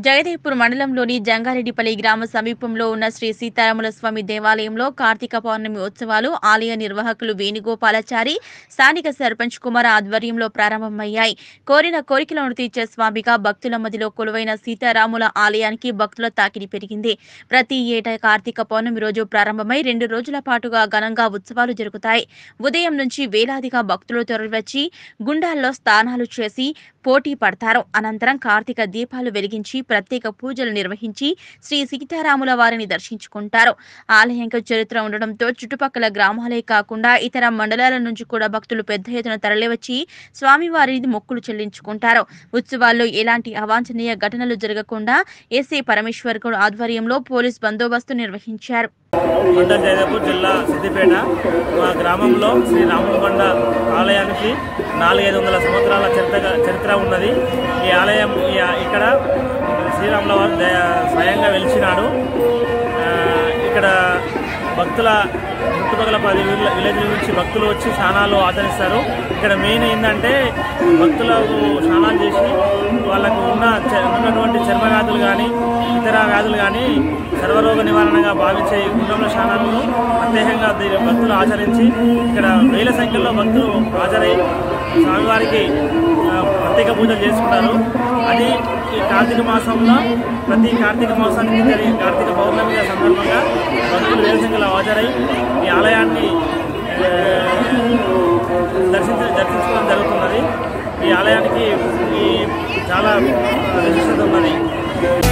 జగదేవ్పూర్ మండలంలోని జంగారెడ్డిపల్లి గ్రామ సమీపంలో ఉన్న శ్రీ సీతారాముల స్వామి దేవాలయంలో కార్తీక పౌర్ణమి ఉత్సవాలు ఆలయ నిర్వాహకులు వేణుగోపాలాచారి స్థానిక సర్పంచ్ కుమార్ ఆధ్వర్యంలో ప్రారంభమయ్యాయి కోరిన కోరికలను తీర్చే స్వామిగా భక్తుల మధ్యలో కొలువైన సీతారాముల ఆలయానికి భక్తుల తాకిడి పెరిగింది ప్రతి ఏటా కార్తీక పౌర్ణమి రోజు ప్రారంభమై రెండు రోజుల పాటుగా ఘనంగా ఉత్సవాలు జరుగుతాయి ఉదయం నుంచి వేలాదిగా భక్తులు తరలివచ్చి గుండాల్లో స్నానాలు చేసి పోటీ పడతారు అనంతరం కార్తీక దీపాలు వెలిగించి ప్రత్యేక పూజలు నిర్వహించి శ్రీ సీతారాముల వారిని దర్శించుకుంటారు ఆలయంకు చరిత్ర ఉండడంతో చుట్టుపక్కల గ్రామాలే కాకుండా ఇతర మండలాల నుంచి కూడా భక్తులు పెద్ద ఎత్తున తరలివచ్చి స్వామివారిని మొక్కులు చెల్లించుకుంటారు ఉత్సవాల్లో ఎలాంటి అవాంఛనీయ ఘటనలు జరగకుండా ఎస్ఐ పరమేశ్వర్ గౌడ్ ఆధ్వర్యంలో పోలీస్ బందోబస్తు నిర్వహించారు మండల జయదేపూర్ జిల్లా సిద్దిపేట మా గ్రామంలో శ్రీ రాములకొండ ఆలయానికి నాలుగైదు వందల సంవత్సరాల చరిత్ర చరిత్ర ఉన్నది ఈ ఆలయం ఈ ఆ- ఇక్కడ శ్రీరాముల వారు దయ- స్వయంగా వెలిచినాడు ఆ, ఇక్కడ భక్తుల చుట్టుపక్కల పది విల- విలేజ్ల నుంచి భక్తులు వచ్చి స్నానాలు ఆచరిస్తారు ఇక్కడ మెయిన్ ఏంటంటే భక్తులకు స్నానాలు చేసి వాళ్ళకు ఉన్న చ- ఉన్నటువంటి చర్మ వ్యాధులు కానీ ఇతర వ్యాధులు కానీ సర్వరోగ నివారణగా భావించే ఈ గుండంలో స్నానాలను ప్రత్యేకంగా దీని భక్తులు ఆచరించి ఇక్కడ వేల సంఖ్యలో భక్తులు హాజరై స్వామివారికి ఆ, ప్రత్యేక పూజలు చేసుకుంటారు అది ఈ కార్తీక మాసంలో ప్రతి కార్తీక మాసానికి జరిగే కార్తీక పౌర్ణమి సందర్భంగా భక్తులు వేల సంఖ్యలో హాజరై ఈ ఆలయాన్ని ఆ, దర్శించ దర్శించుకోవడం జరుగుతున్నది ఈ ఆలయానికి ఈ చాలా విశిష్టత ఉన్నది